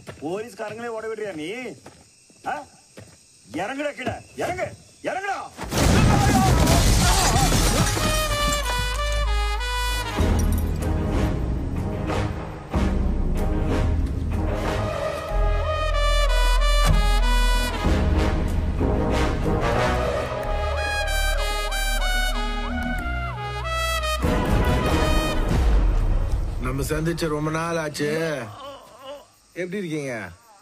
போலீஸ்காரங்களே ஓட விடுறியா நீ ஆ? இறங்குடா கிட இறங்கு இறங்குடா நம்ம சந்திச்சு ரொம்ப நாள் ஆச்சு எப்படி இருக்கீங்க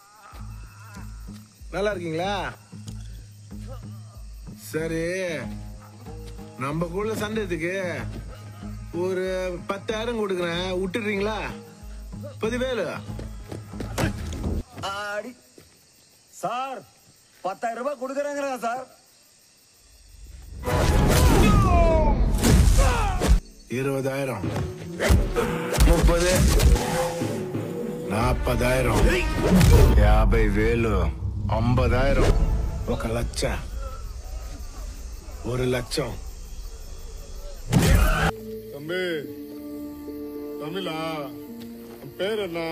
நல்லா இருக்கீங்களா சரி நம்ம கூட சண்டைக்கு ஒரு பத்தாயிரம் கொடுக்குறேன் விட்டுடுறீங்களா பதிவேலு ஆடி சார் பத்தாயிரம் ரூபாய் கொடுக்குறாங்கிறா சார் இருபதாயிரம் ముప్పది నాపదాయిరం యాభై వేలు అంబదాయిరం ఒక లక్ష ஒரு லட்சம் தம்பி தமிழா உன் பேர் என்ன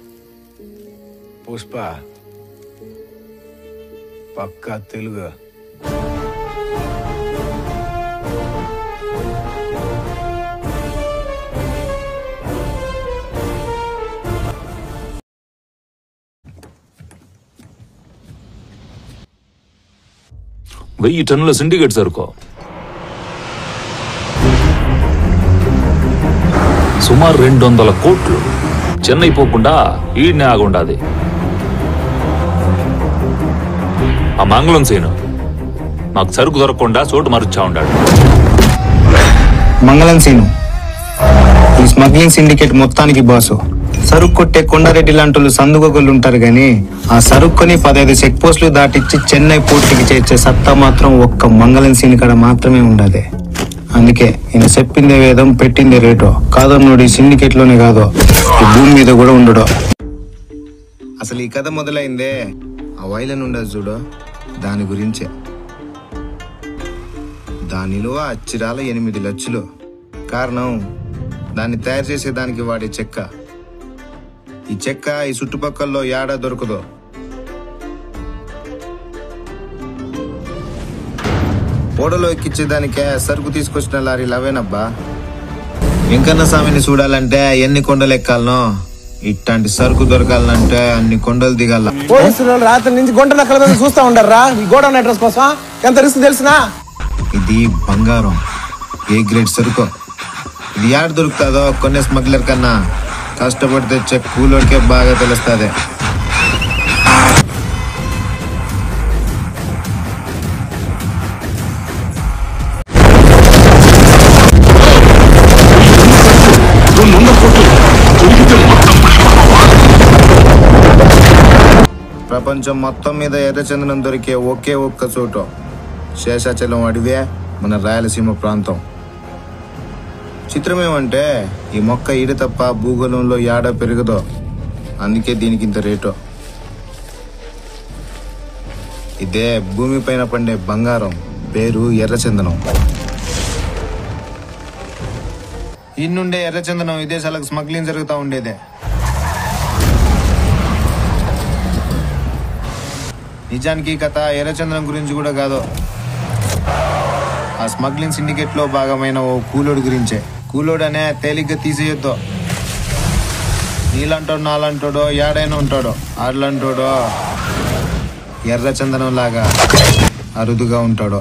పుష్ప పక్కా తెలుగు వెయ్యి టన్నుల సిండికేట్ సరుకు సుమారు రెండు వందల కోట్లు చెన్నై పోకుండా ఈడ్నే ఆగుండాది ఆ మంగళం సీను మాకు సరుకు దొరకకుండా చోటు మరుచా ఉండాడు మంగళం సీను ఈ స్మగ్లింగ్ సిండికేట్ మొత్తానికి బాసు సరుకు కొట్టే కొండారెడ్డి లాంటి వాళ్ళు సందుగోగులు ఉంటారు గాని ఆ సరుక్కుని పదహైదు చెక్ పోస్టులు దాటిచ్చి చెన్నై పోర్టుకి చేర్చే సత్తా మాత్రం ఒక్క మంగళం సీన్ కాడ మాత్రమే ఉండదు అందుకే ఈయన చెప్పిందే వేదం పెట్టిందే రేటో కాదన్నోడు ఈ సిండికేట్ లోనే కాదు ఈ భూమి మీద కూడా ఉండడు అసలు ఈ కథ మొదలైందే ఆ వైలన్ ఉండదు చూడు దాని గురించే దాని విలువ అచ్చిరాల ఎనిమిది లక్షలు కారణం దాన్ని తయారు చేసే దానికి వాడే చెక్క ఈ చెక్క ఈ చుట్టుపక్కల్లో యాడా దొరకదు ఓడలో ఎక్కించేదానికే సరుకు తీసుకొచ్చిన లారీలు అవేనబ్బా వెంకన్న స్వామిని చూడాలంటే ఎన్ని కొండలు ఎక్కాలనో ఇట్లాంటి సరుకు దొరకాలంటే అన్ని కొండలు దిగాల పోలీసులు రాత్రి నుంచి గుంట నక్కల మీద చూస్తా ఉండారా ఈ గోడౌన్ అడ్రస్ కోసం ఎంత రిస్క్ తెలిసినా ఇది బంగారం ఏ గ్రేడ్ సరుకు ఇది యాడ దొరుకుతుందో కొన్ని స్మగ్లర్ కన్నా కష్టపడి తెచ్చే కూలోడికే బాగా తెలుస్తుంది ప్రపంచం మొత్తం మీద ఎర్రచందనం దొరికే ఒకే ఒక్క చోటు శేషాచలం అడవే మన రాయలసీమ ప్రాంతం చిత్రమేమంటే ఈ మొక్క ఈడ తప్ప భూగోళంలో యాడ పెరగదో అందుకే దీనికి ఇంత రేటు ఇదే భూమిపైన పండే బంగారం పేరు ఎర్రచందనం ఇన్నుండే ఎర్రచందనం విదేశాలకు స్మగ్లింగ్ జరుగుతూ ఉండేదే నిజానికి ఈ కథ ఎర్రచంద్రం గురించి కూడా కాదు ఆ స్మగ్లింగ్ సిండికేట్ లో భాగమైన ఓ కూలోడు గురించే కూలోడు అనే తేలిగ్గా తీసేయొద్దు నీలంటోడు నాలంటోడో ఏడైనా ఉంటాడో ఆడలంటోడో ఎర్రచందనం లాగా అరుదుగా ఉంటాడో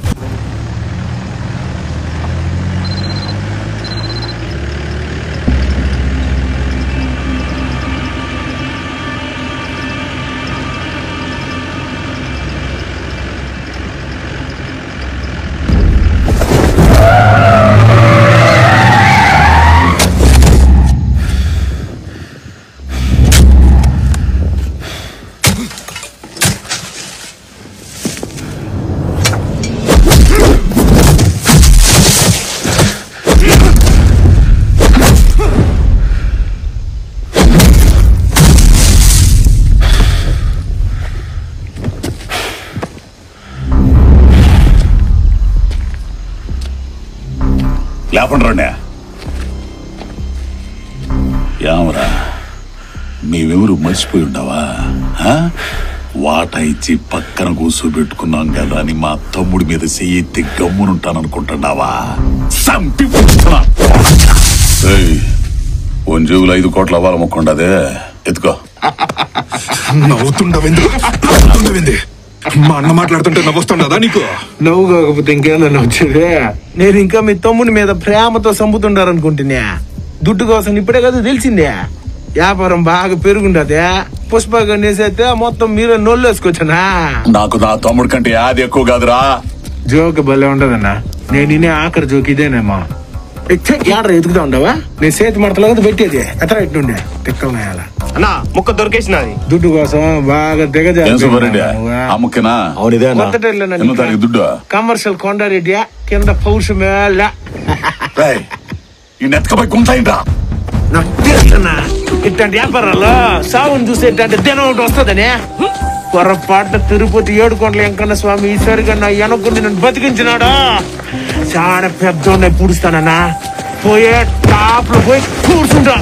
లేపండి రండి ఏమరా మేమెవరు మర్చిపోయి ఉండవా ఆ? వాటా ఇచ్చి పక్కన కూర్చోబెట్టుకున్నాం కదా అని మా తమ్ముడి మీద చెయ్యెత్తి గమ్మునుంటాననుకుంటున్నావా సంపి పుచ్చుతున్నా. ఏయ్, ఓన్ జేబులు ఐదు కోట్ల అవ్వాలమ్మకుండదే ఎత్తుకో నవ్వుతుండవింది నవ్వుతుండవింది మా అన్న మాట్లాడుతుంటే నవ్వుస్తుండదా నీకు నవ్వు కాకపోతే ఇంకేదన్నా వచ్చేదే నేను ఇంకా మీ తమ్ముని మీద ప్రేమతో సంపుతుండారనుకుంటున్నా దుడ్డు కోసం ఇప్పుడే కదా తెలిసిందే వ్యాపారం బాగా పెరుగుండదే పుష్పగా నేసైతే మొత్తం మీరే నొల్లేసుకొచ్చానా నాకు నా తమ్ముడి కంటే యాది ఎక్కువ కాదురా జోక్ భలే ఉండదన్నా నేను ఇనే ఆఖరి జోక్ ఇదేనేమో ఏడ్రా ఎదుగుతా ఉండవా నేను చేతి మడతలో కదా పెట్టేది ఎത്ര ఎట్టుండే తిక్కమేయాల అన్నా ముక్క దొరికేసినది దుడ్డు కోసం బాగా ఏం సుబ్బారెడ్డి అమ్మకినా అవునిదే అన్న ఎన్నో తారీఖు దుడ్డు కమర్షియల్ కొండారెడ్డి కింద పౌరుషమేళ రేయ్, ఈ నెత్తకపోయి కుంటాయింట్రా నాకు తెలుసన్నా ఇట్లాంటి వ్యాపారాలు సాగుని చూస్తే ఇట్లాంటి దినం ఒకటి వస్తుందని పొరపాటు తిరుపతి ఏడుకొండల వెంకన్న స్వామి ఈశ్వరిగా నా వెనకుండి నన్ను బతికించినాడు చాలా పెద్ద పుడుస్తానన్నా పోయే టాప్ లో పోయి కూర్చుంటా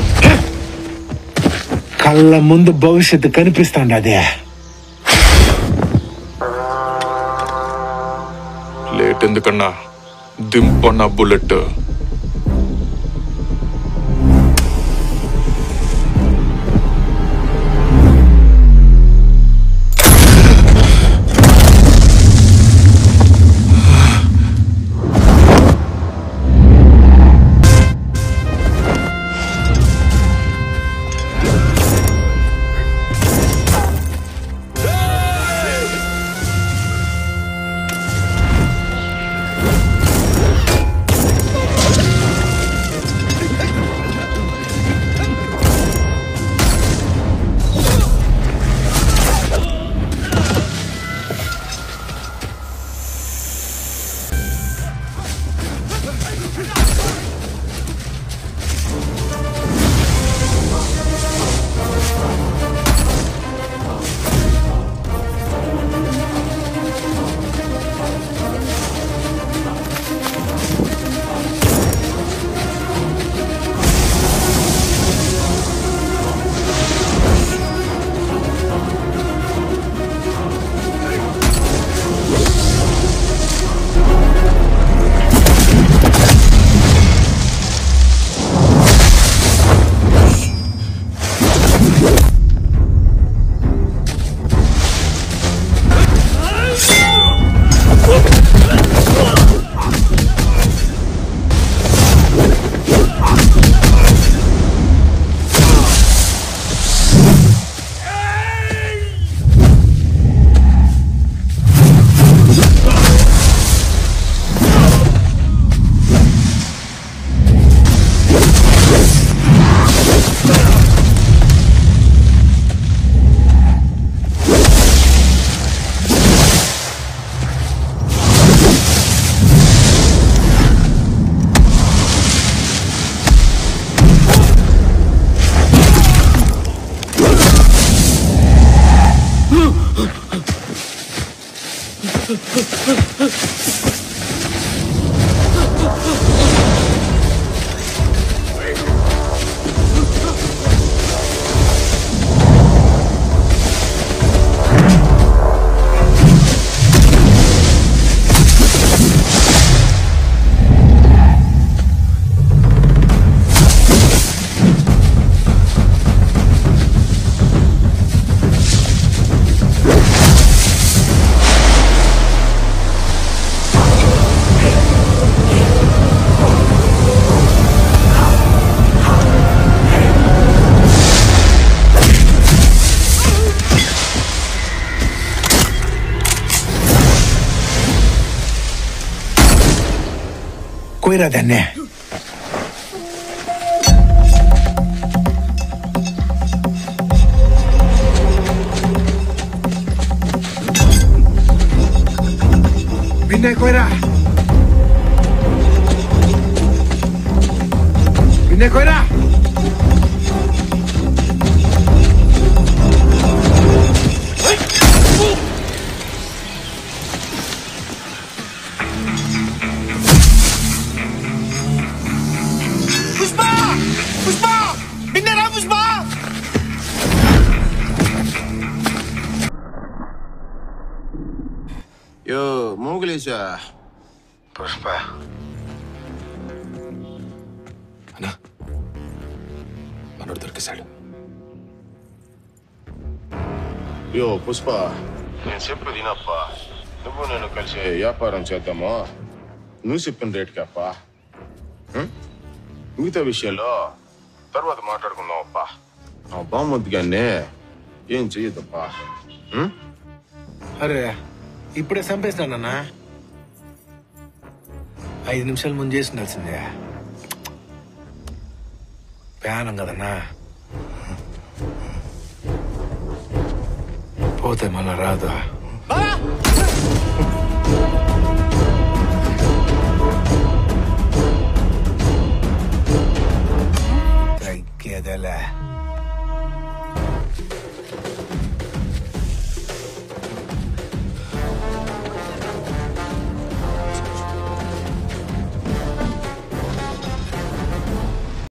కళ్ళ ముందు భవిష్యత్తు కనిపిస్తాండి అదే లేట్ ఎందుకన్నా దింపన్న బుల్లెట్ కోయిరా దాన్నే విన్నయ్ కోయిరా విన్నయ్ కోయిరా పుష్ప పుష్ప విన్నరా పుష్ప యో మూగులేసా పుష్ప అన్నా మనోడు దొరికేశాడు యో పుష్ప నేను చెప్పు తినప్ప నువ్వు నేను కలిసి వ్యాపారం చేద్దాము నువ్వు చెప్పిన రేటుకి అప్ప ఉం? మిగతా విషయాల్లో తర్వాత మాట్లాడుకుందాం అప్ప ఆ బామ్మద్దు కానీ ఏం చెయ్యదప్పా ఉం? అరే ఇప్పుడే చంపేస్తానన్నా ఐదు నిమిషాలు ముందు చేసిండాల్సిందే ప్యానం కదన్నా పోతే మళ్ళా రాదు తగ్గేదేలే